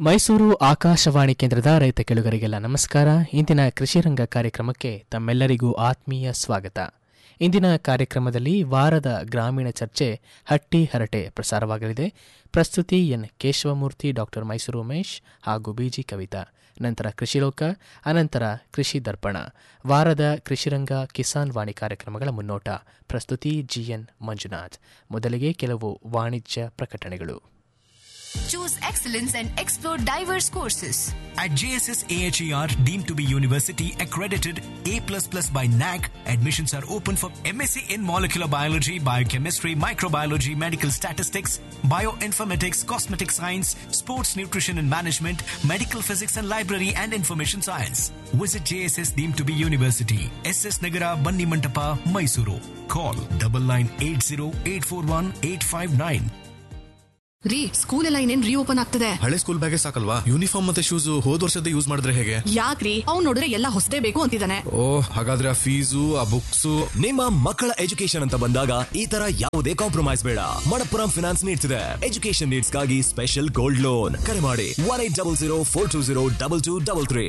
ಮೈಸೂರು ಆಕಾಶವಾಣಿ ಕೇಂದ್ರದ ರೈತ ಕೆಳುಗರಿಗೆಲ್ಲ ನಮಸ್ಕಾರ ಇಂದಿನ ಕೃಷಿರಂಗ ಕಾರ್ಯಕ್ರಮಕ್ಕೆ ತಮ್ಮೆಲ್ಲರಿಗೂ ಆತ್ಮೀಯ ಸ್ವಾಗತ ಇಂದಿನ ಕಾರ್ಯಕ್ರಮದಲ್ಲಿ ವಾರದ ಗ್ರಾಮೀಣ ಚರ್ಚೆ ಹಟ್ಟಿ ಹರಟೆ ಪ್ರಸಾರವಾಗಲಿದೆ ಪ್ರಸ್ತುತಿ ಎನ್ ಕೇಶವಮೂರ್ತಿ ಡಾಕ್ಟರ್ ಮೈಸೂರು ಉಮೇಶ್ ಹಾಗೂ ಬಿಜಿ ಕವಿತಾ ನಂತರ ಕೃಷಿಲೋಕ ಅನಂತರ ಕೃಷಿ ದರ್ಪಣ ವಾರದ ಕೃಷಿರಂಗ ಕಿಸಾನ್ ವಾಣಿ ಕಾರ್ಯಕ್ರಮಗಳ ಮುನ್ನೋಟ ಪ್ರಸ್ತುತಿ ಜಿಎನ್ ಮಂಜುನಾಥ್ ಮೊದಲಿಗೆ ಕೆಲವು ವಾಣಿಜ್ಯ ಪ್ರಕಟಣೆಗಳು Choose excellence and explore diverse courses. At JSS AHER, deemed to be university accredited A++ by NAC, admissions are open for MSc in molecular biology, biochemistry, microbiology, medical statistics, bioinformatics, cosmetic science, sports nutrition and management, medical physics and library and information science. Visit JSS deemed to be university, SS Nagara, Banni Mantapa, Mysuru. Call double nine eight zero eight four one eight five nine. ರೀ school ಎಲ್ಲ ಇನ್ನೇನ್ reopen ಆಗ್ತದೆ ಹಳೆ school ಬ್ಯಾಗೇ ಸಾಕಲ್ವಾ uniform ಮತ್ತೆ shoes ಹೋದ್ ವರ್ಷದ use ಮಾಡಿದ್ರೆ ಹೇಗೆ ಯಾಕ್ರಿ ಅವ್ನ್ ನೋಡಿದ್ರೆ ಎಲ್ಲ ಹೊಸದೇ ಬೇಕು ಅಂತಿದ್ದಾನೆ ಓ ಹಾಗಾದ್ರೆ ಆ ಫೀಸು ಆ ಬುಕ್ಸು ನಿಮ್ಮ ಮಕ್ಕಳ ಎಜುಕೇಶನ್ ಅಂತ ಬಂದಾಗ ಈ ತರ ಯಾವುದೇ ಕಾಂಪ್ರಮೈಸ್ ಬೇಡ ಮಣಪ್ಪುರಂ ಫಿನಾನ್ಸ್ ನೀಡ್ತಿದೆ ಎಜುಕೇಶನ್ ನೀಡ್ಸ್ ಗಾಗಿ ಸ್ಪೆಷಲ್ ಗೋಲ್ಡ್ ಲೋನ್ ಕರೆ ಮಾಡಿ one eight double zero four two zero double two double three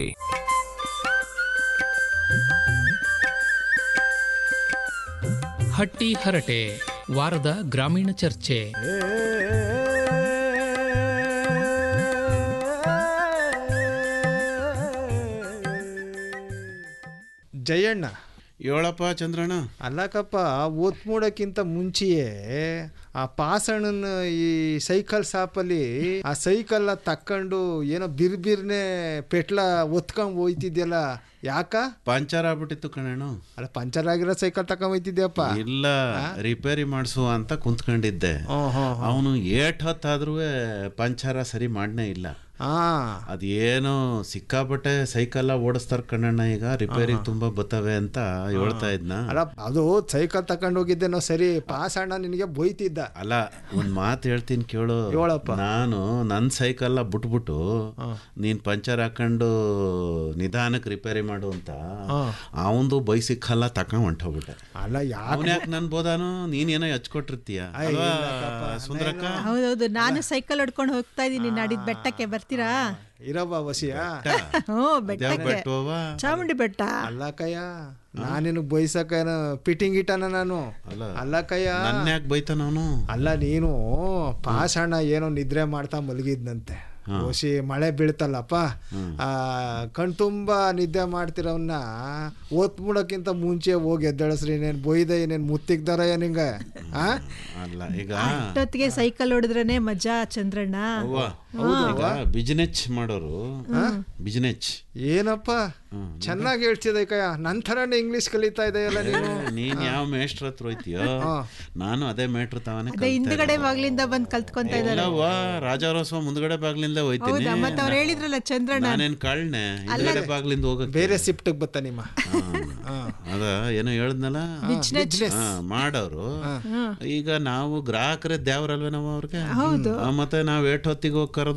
Hatti Harate ವಾರದ ಗ್ರಾಮೀಣ ಚರ್ಚೆ ಜಯಣ್ಣ ಹೇಳಪ್ಪ ಚಂದ್ರಣ್ಣ ಅಲ್ಲಕಪ್ಪ ಒತ್ ಮೂಡಕ್ಕಿಂತ ಮುಂಚೆಯೇ ಆ ಪಾಸಣ್ಣನ ಈ ಸೈಕಲ್ ಶಾಪಲ್ಲಿ ಆ ಸೈಕಲ್ನ ತಕ್ಕೊಂಡು ಏನೋ ಬಿರ್ಬಿರ್ನೆ ಪೆಟ್ಲ ಒತ್ಕೊಂಡ್ ಹೋಯ್ತಿದ್ಯಲ್ಲ ಯಾಕ ಪಂಚರ್ ಆಗ್ಬಿಟ್ಟಿತ್ತು ಕಣೇನು ಅಲ್ಲ ಪಂಚರ್ ಆಗಿರೋ ಸೈಕಲ್ ತಕೊಂಡ್ ಹೋಯ್ತಿದ್ಯಪ್ಪ ಇಲ್ಲ ರಿಪೇರಿ ಮಾಡಿಸು ಅಂತ ಕುಂತ್ಕೊಂಡಿದ್ದೆ ಹ್ಮ್, ಹ್ಮ್, ಹ್ಮ್. ಅವನು ಏಟ್ ಹೊತ್ತಾದ್ರೂ ಪಂಚರ ಸರಿ ಮಾಡನೇ ಇಲ್ಲ ಹಾ ಅದೇನೋ ಸಿಕ್ಕಾಪಟ್ಟೆ ಸೈಕಲ್ ಓಡಿಸ್ತಾರ ಕಣ್ಣಣ್ಣ ಈಗ ರಿಪೇರಿ ತುಂಬಾ ಬತ್ತವೆ ಅಂತ ಹೇಳ್ತಾ ಇದ್ನ ಅಲ್ಲ ಅದು ಸೈಕಲ್ ತಕೊಂಡ್ ಹೋಗಿದ್ದೇನೋ ಸರಿ ಪಾಸಣ್ಣ ನಿನಗೆ ಬೈತಿದ್ದ ಅಲ್ಲ ಒಂದ್ ಮಾತು ಹೇಳ್ತೀನಿ ಕೇಳು ಹೇಳಪ್ಪ. ನಾನು ನನ್ನ ಸೈಕಲ್ ಬಿಟ್ಬಿಟ್ಟು ನೀನ್ ಪಂಚರ್ ಹಾಕೊಂಡು ನಿಧಾನಕ್ಕೆ ರಿಪೇರಿ ಮಾಡು ಅಂತ ಅವಂದು ಬೈಸಿಕಲ್ಲ ತಕೊಂಡ್ ಹೊಂಟೋಗ್ಬಿಟ್ಟೆ ಅಲ್ಲ ಯಾಕೆ ಅವನ್ ಯಾಕೆ ನನ್ ಬೋದಾನು ನೀನೇನೋ ಹಚ್ಕೊಟ್ಟಿರ್ತೀಯ ಅಲ್ವಾ ಸುಂದರಕ್ಕ ಹೌದೌದು ನಾನು ಸೈಕಲ್ ಹೊಡ್ಕೊಂಡು ಹೋಗ್ತಾ ಇದ್ದೀನಿ ನಾಡಿದ್ ಬೆಟ್ಟಕ್ಕೆ ಬರ್ತೀರಾ ಇರವ ವಸಿಯ ಹ್ಞೂ ಅದ್ಯಾವ್ ಬೆಟ್ಟಕ್ಕೆ ಬೆಟ್ಟವ ಚಾಮುಂಡಿ ಬೆಟ್ಟ ಅಲ್ಲ ಕಯ್ಯ ನಾನೇನು ಬೈಸಕ ಫಿಟ್ಟಿಂಗ್ ಇಟ್ಟನ ನಾನು ಅಲ್ಲ ಕಯ್ಯ ನನ್ನ ಯಾಕೆ ಬೈತಾನ ಅವನು ಅಲ್ಲ ನೀನು ಪಾಷಾಣ ಏನೋ ನಿದ್ರೆ ಮಾಡ್ತಾ ಮಲಗಿದ್ನಂತೆ ಓಸಿ ಮಳೆ ಬೀಳ್ತಲ್ಲಪ್ಪ ಆ ಕಣ್ತುಂಬ ನಿದ್ದೆ ಮಾಡ್ತಿರೋನ್ನ ಓತ್ ಮುಡಕ್ಕಿಂತ ಮುಂಚೆ ಹೋಗಿ ಎದ್ದೇಳಸ್ರಿ ಏನೇನ್ ಬೊಯ್ದೆ ಏನೇನ್ ಮುತ್ತಿಗ್ದಾರ ನಿಂಗೆ ಆ ಅಲ್ಲ ಈಗ ಅಷ್ಟೊತ್ತಿಗೆ ಸೈಕಲ್ ಹೊಡೆದ್ರೇನೆ ಮಜಾ ಚಂದ್ರಣ್ಣ ಅವ್ವ ಈಗ ಬಿಜಿನೆಚ್ ಮಾಡೋರು ಬಿಜಿನೆಚ್ ಏನಪ್ಪ ಚೆನ್ನಾಗಿ ಹೇಳ್ತಿದೆ ಕಯ್ಯ ನನ್ ಥರನೇ ಇಂಗ್ಲಿಷ್ ಕಲಿತಾ ಇದೆಯಲ್ಲ ನೀನು ನೀನ್ ಯಾವ ಮೇಷ್ಟ್ರ ಹತ್ರ ಹೋಯ್ತೀಯೋ ನಾನು ಅದೇ ಮೇಟ್ರ್ ತಾವನೆ ಅದೇ ಹಿಂದ್ಗಡೆ ಬಾಗ್ಲಿಂದ ಬಂದ್ ಕಲ್ತ್ಕೊಂತ ಇದಾರೆ ಇಲ್ಲವ್ವ ರಾಜಾರೋತ್ಸವ ಮುಂದ್ಗಡೆ ಬಾಗ್ಲಿಂದ ಹೋಯ್ತೀನಿ ಹೌದಾ ಮತ್ತೆ ಅವ್ರು ಹೇಳಿದ್ರಲ್ಲ ಚಂದ್ರಣ್ಣ ನಾನೇನ್ ಕಳ್ನೆ ಹಿಂದ್ಗಡೆ ಬಾಗ್ಲಿಂದ ಹೋಗಕ್ಕೆ ಬೇರೆ ಶಿಫ್ಟ್ ಬತ್ತ ನಿಮ್ಮ ಅದ ಏನೋ ಹೇಳದ್ನಲ್ಲ ಹಾ, ಮಾಡೋರು ಈಗ ನಾವು ಗ್ರಾಹಕರೇ ದೇವ್ರಲ್ವೇ ನಾವು ಅವ್ರಿಗೆ ಆ, ಮತ್ತೆ ನಾವ್ ಏಟ್ ಹೊತ್ತಿಗೆ ಹೋಗಿ ಕರೆದ್ರು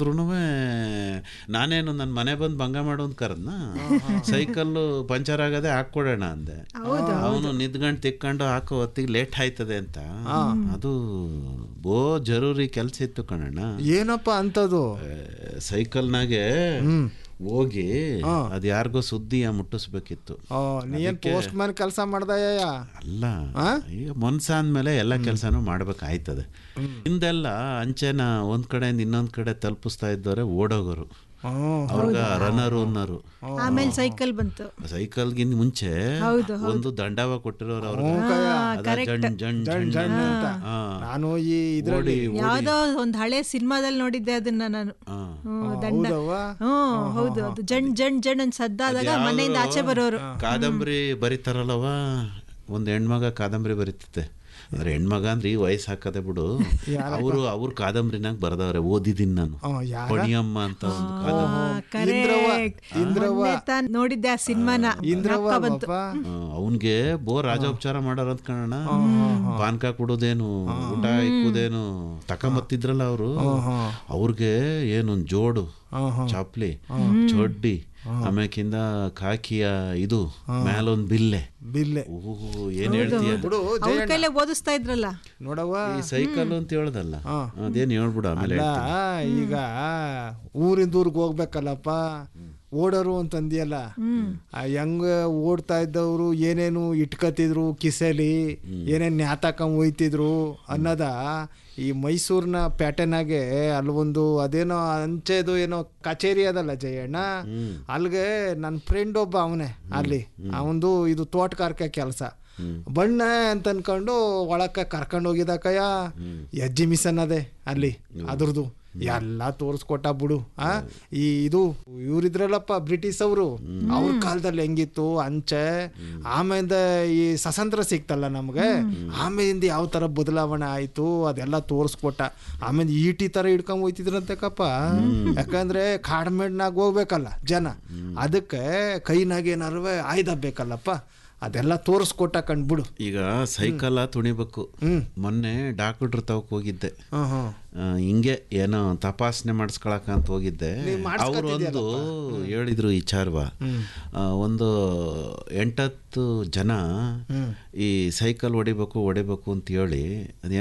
ನಾನೇನು ನನ್ನ ಮನೆ ಬಂದು ಭಂಗ ಮಾಡು ಅಂತ ಕರೆದ್ನ ಸೈಕಲ್ ಪಂಚರ್ ಆಗದೆ ಹಾಕೊಡೋಣ ಅಂದೆ ಅವನು ನಿದ್ಗಂಡ್ ತಿಕ್ಕೊಂಡು ಹಾಕೋ ಹೊತ್ತಿಗೆ ಲೇಟ್ ಆಯ್ತದೆ ಅಂತ ಅದು ಬೋ ಜರೂರಿ ಕೆಲ್ಸ ಇತ್ತು ಕಣಣ್ಣ ಏನಪ್ಪ ಅಂತದು ಸೈಕಲ್ನಾಗೆ ಹೋಗಿ ಅದ್ ಯಾರಿಗೋ ಸುದ್ದಿಯ ಮುಟ್ಟಿಸ್ಬೇಕಿತ್ತು ಓ ನೀನ್ ಪೋಸ್ಟ್ ಮ್ಯಾನ್ ಕೆಲಸ ಮಾಡ್ದಯ್ಯ ಅಲ್ಲ ಈಗ ಮನ್ಸ ಅಂದ್ಮೇಲೆ ಎಲ್ಲ ಕೆಲಸನೂ ಮಾಡ್ಬೇಕಾಯ್ತದೆ ಹಿಂದೆಲ್ಲ ಅಂಚೆನ ಒಂದ್ ಕಡೆಯಿಂದ ಇನ್ನೊಂದ್ ಕಡೆ ತಲುಪಿಸ್ತಾ ಇದ್ದವ್ರೆ ಓಡೋಗೋರು ಅವ್ರಿಗೆ ರನ್ನರು ಅನ್ನೋರು ಆಮೇಲೆ ಸೈಕಲ್ ಬಂತು ಸೈಕಲ್ಗಿಂತ ಮುಂಚೆ ಒಂದು ದಂಡವ ಕೊಟ್ಟಿರೋರು ಅವ್ರಿಗೆ ಅದ ಜಣ್ ಜಣ್ ಜಣ್ ಜಣ್ ಅಂತ. ಹಾ. ನಾನು ಈ ಇದ್ರಲ್ಲಿ ಓಡಿ ಯಾವ್ದೋ ಒಂದ್ ಹಳೆ ಸಿನಿಮಾದಲ್ಲಿ ನೋಡಿದ್ದೆ ಅದನ್ನ ನಾನು ಹಾ. ಹ್ಮ್, ದಂಡ ಹೌದವ್ವ? ಹ್ಮ್ ಹೌದು ಅದು ಜಣ್ ಜಣ್ ಜಣ್ ಅಂತ ಸದ್ದಾದಾಗ ಅದ್ಯಾವ್ದೋ ಮನೆಯಿಂದ ಆಚೆ ಬರೋರು ಕಾದಂಬರಿ ಬರೀತಾರಲ್ಲವ ಒಂದ್ ಹೆಣ್ಮಗ ಕಾದಂಬರಿ ಬರೀತತೆ ಅಂದ್ರೆ ಹೆಣ್ಮಗ ಅಂದ್ರೆ ಈ ವಯಸ್ಸು ಹಾಕದೆ ಬಿಡು ಅವರು ಅವ್ರ ಕಾದಂಬರಿನಾಗ ಬರ್ದವ್ರೆ ಓದಿದ್ದೀನಿ ನಾನು ಹ್ಮ್, ಯಾರ? ಪಣಿಯಮ್ಮ ಅಂತ ಒಂದು ಕಾದಂಬರಿ ಇಂದ್ರವ್ವ, ಇಂದ್ರವ್ವ. ಮೊನ್ನೆ ತಾನ್ ನೋಡಿದ್ದೆ ಆ ಸಿನಿಮಾನ ಇಂದ್ರವ್ವ ಜ್ಞಾಪಕ ಬಂತು ಪಾಪ ಅವನ್ಗೆ ಬೋ ರಾಜೋಪಚಾರ ಮಾಡೋರ್ ಅಂತ ಕಾರಣ ಪಾನ್ಕ ಕೊಡೋದೇನು ಊಟ ಇಕ್ಕುದೇನು ತಕೊಂಬತ್ತಿದ್ರಲ್ಲ ಅವರು ಅವ್ರಿಗೆ ಏನೊಂದ್ ಜೋಡು ಚಾಪ್ಲಿ ಚೊಡ್ಡಿ ಆಮ್ಯಾಕಿಂದ ಕಾಕಿಯ ಇದು ಮ್ಯಾಲೊಂದ್ ಬಿಲ್ಲೆ ಬಿಲ್ಲೆ ಓಹೋ ಏನ್ ಹೇಳ್ತೀಯ ಬಿಡು ಅವ್ರ ಜಯಣ್ಣ ಕೈಲೇ ಓದಿಸ್ತಾ ಇದ್ರಲ್ಲ ನೋಡವ್ವ ಈ ಸೈಕಲ್ ಅಂತ ಹೇಳ್ದಲ್ಲ ಅದೇನ್ ಹೇಳ್ಬಿಡು ಆಮೇಲೆ ಅಲ್ಲ ಹೇಳ್ತೀನಿ. ಈಗ ಊರಿಂದ ಊರಿಗೆ ಹೋಗ್ಬೇಕಲ್ಲಪ್ಪ ಓಡೋರು ಅಂತಂದಿಯಲ್ಲ ಆ ಹೆಂಗ ಓಡ್ತಾ ಇದ್ದವರು ಏನೇನು ಇಟ್ಕತಿದ್ರು ಕಿಸೆಲಿ ಏನೇನು ನ್ಯಾತಾಕಂಡ್ ಹೋಯ್ತಿದ್ರು ಅನ್ನೋದ ಈ ಮೈಸೂರಿನ ಪ್ಯಾಟರ್ನಾಗೆ ಅಲ್ಲೊಂದು ಅದೇನೋ ಅಂಚೆದು ಏನೋ ಕಚೇರಿ ಅದಲ್ಲ ಜಯಣ್ಣ ಅಲ್ಲಿಗೆ ನನ್ನ ಫ್ರೆಂಡ್ ಒಬ್ಬ ಅವನೇ ಅಲ್ಲಿ ಅವನದು ಇದು ತೋಟಗಾರಿಕೆ ಕೆಲಸ ಬಣ್ಣ ಅಂತ ಅನ್ಕೊಂಡು ಒಳಕ್ಕೆ ಕರ್ಕೊಂಡು ಹೋಗಿದ್ದಕ್ಕಯ್ಯ ಎಜ್ಜಿ ಮಿಷನ್ ಅದೇ ಅಲ್ಲಿ ಅದ್ರದ್ದು ಎಲ್ಲ ತೋರಿಸ್ಕೊಟ್ಟ ಬಿಡು ಆ ಈ ಇದು ಇವ್ರಿದ್ರಲ್ಲಪ್ಪ ಬ್ರಿಟಿಷ್ ಅವರು ಅವ್ರ ಕಾಲದಲ್ಲಿ ಹೆಂಗಿತ್ತು ಅಂಚೆ ಆಮೇಲೆ ಈ ಸ್ವತಂತ್ರ ಸಿಕ್ತಲ್ಲ ನಮ್ಗೆ ಆಮೇಲಿಂದ ಯಾವ ತರ ಬದಲಾವಣೆ ಆಯ್ತು ಅದೆಲ್ಲ ತೋರಿಸ್ಕೊಟ್ಟ ಆಮೇಲೆ ಈಟಿ ತರ ಹಿಡ್ಕೊಂಡ್ ಹೋಯ್ತಿದ್ರಂತೆ ಕಪ್ಪ ಯಾಕಂದ್ರೆ ಕಾಡ್ಮೇಡ್ನಾಗ ಹೋಗ್ಬೇಕಲ್ಲ ಜನ ಅದಕ್ಕೆ ಕೈನಾಗ ಏನಾರು ಆಯ್ದ ಬೇಕಲ್ಲಪ್ಪ ಅದೆಲ್ಲ ತೋರಿಸ್ಕೊಟ್ಟ ಕಂಡ್ಬಿಡು ಈಗ ಸೈಕಲ್ ತುಣಿಬೇಕು ಮೊನ್ನೆ ಡಾಕ್ಟ್ರ್ ತವಕ್ ಹೋಗಿದ್ದೆ ಹ್ಮ್ ಹ್ಮ್ ಆ, ಹಿಂಗೆ ಏನೋ ತಪಾಸಣೆ ಮಾಡಿಸ್ಕೊಳಕ ಅಂತ ಹೋಗಿದ್ದೆ ನೀವ್ ಅವರು ಒಂದು ಹೇಳಿದ್ರು ಈ ಚಾರ್ವ ಆ, ಒಂದು ಎಂಟತ್ತು ಜನ ಈ ಸೈಕಲ್ ಹೊಡಿಬೇಕು ಹೊಡಿಬೇಕು ಅಂತ ಹೇಳಿ ಅದೇ